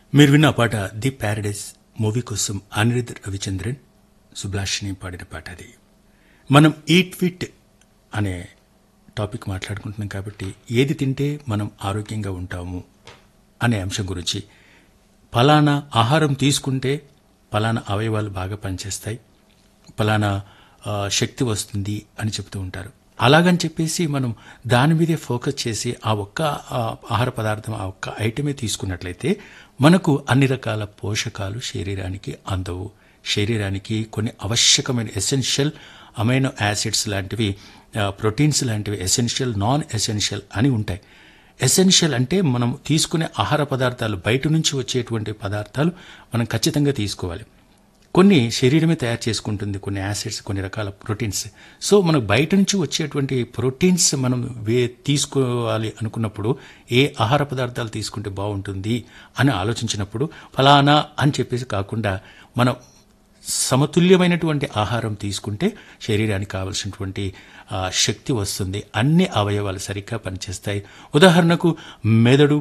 మీరు విన్న ఆ పాట ది ప్యారడైస్ మూవీ కోసం అనిరుద్ రవిచంద్రన్ సుభాషిణి పాడిన పాట అది మనం ఈట్ ఫిట్ అనే టాపిక్ మాట్లాడుకుంటున్నాం కాబట్టి ఏది తింటే మనం ఆరోగ్యంగా ఉంటాము అనే అంశం గురించి ఫలానా ఆహారం తీసుకుంటే ఫలానా అవయవాలు బాగా పనిచేస్తాయి ఫలానా ఆ, శక్తి వస్తుంది అని చెప్తూ ఉంటారు అలాగని చెప్పేసి మనం దాని మీదే ఫోకస్ చేసి ఆ ఒక్క ఆ, ఆహార పదార్థం ఆ ఒక్క ఐటమే తీసుకున్నట్లయితే మనకు అన్ని రకాల పోషకాలు శరీరానికి అందవు శరీరానికి కొన్ని ఆవశ్యకమైన ఎసెన్షియల్ అమైనో యాసిడ్స్ లాంటివి ఆ, ప్రోటీన్స్ లాంటివి ఎసెన్షియల్ నాన్ ఎసెన్షియల్ అని ఉంటాయి ఎసెన్షియల్ అంటే మనం తీసుకునే ఆహార పదార్థాలు బయట నుంచి వచ్చేటువంటి పదార్థాలు మనం ఖచ్చితంగా తీసుకోవాలి కొన్ని శరీరమే తయారు చేసుకుంటుంది కొన్ని యాసిడ్స్ కొన్ని రకాల ప్రోటీన్స్ సో మనకు బయట నుంచి వచ్చేటువంటి ప్రోటీన్స్ మనం వే తీసుకోవాలి అనుకున్నప్పుడు ఏ ఆహార పదార్థాలు తీసుకుంటే బాగుంటుంది అని ఆలోచించినప్పుడు ఫలానా అని చెప్పేసి కాకుండా మనం సమతుల్యమైనటువంటి ఆహారం తీసుకుంటే శరీరానికి కావలసినటువంటి ఆ, శక్తి వస్తుంది అన్ని అవయవాలు సరిగ్గా పనిచేస్తాయి ఉదాహరణకు మెదడు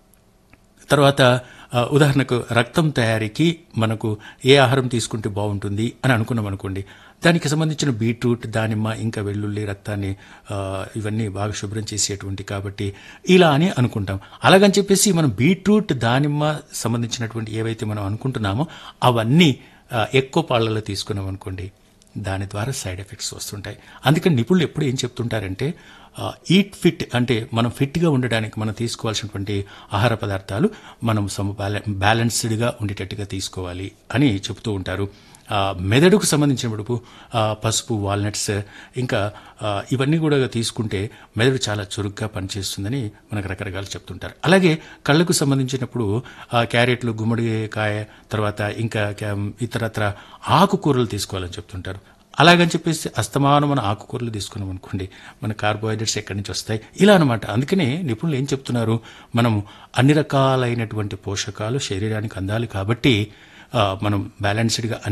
తర్వాత ఆ, ఉదాహరణకు రక్తం తయారీకి మనకు ఏ ఆహారం తీసుకుంటే బాగుంటుంది అని అనుకున్నాం అనుకోండి దానికి సంబంధించిన బీట్రూట్ దానిమ్మ ఇంకా వెల్లుల్లి రక్తాన్ని ఆ, ఇవన్నీ బాగా శుభ్రం చేసేటువంటి కాబట్టి ఇలా అని అనుకుంటాం అలాగని చెప్పేసి మనం బీట్రూట్ దానిమ్మ సంబంధించినటువంటి ఏవైతే మనం అనుకుంటున్నామో అవన్నీ ఆ, ఎక్కువ పాళ్ళలో తీసుకున్నాం అనుకోండి దాని ద్వారా సైడ్ ఎఫెక్ట్స్ వస్తుంటాయి అందుకని నిపుణులు ఎప్పుడు ఏం చెప్తుంటారంటే ఈట్ ఫిట్ అంటే మనం ఫిట్గా ఉండడానికి మనం తీసుకోవాల్సినటువంటి ఆహార పదార్థాలు మనం సమ బ్యాలెన్స్డ్గా ఉండేటట్టుగా తీసుకోవాలి అని చెప్తూ ఉంటారు ఆ, మెదడుకు సంబంధించినప్పుడు ఆ, పసుపు వాల్నట్స్ ఇంకా ఆ, ఇవన్నీ కూడా తీసుకుంటే మెదడు చాలా చురుగ్గా పనిచేస్తుందని మనకు రకరకాలు చెప్తుంటారు అలాగే కళ్ళకు సంబంధించినప్పుడు ఆ, క్యారెట్లు గుమ్మడికాయ తర్వాత ఇంకా క్యా- ఇతరత్ర ఆకుకూరలు తీసుకోవాలని చెప్తుంటారు అలాగని చెప్పేసి అస్తమానం మన ఆకుకూరలు తీసుకున్నాం అనుకోండి మన కార్బోహైడ్రేట్స్ ఎక్కడి నుంచి వస్తాయి ఇలా అనమాట అందుకనే నిపుణులు ఏం చెప్తున్నారు మనం అన్ని రకాలైనటువంటి పోషకాలు శరీరానికి అందాలి కాబట్టి ఆ, మనం బ్యాలెన్స్డ్గా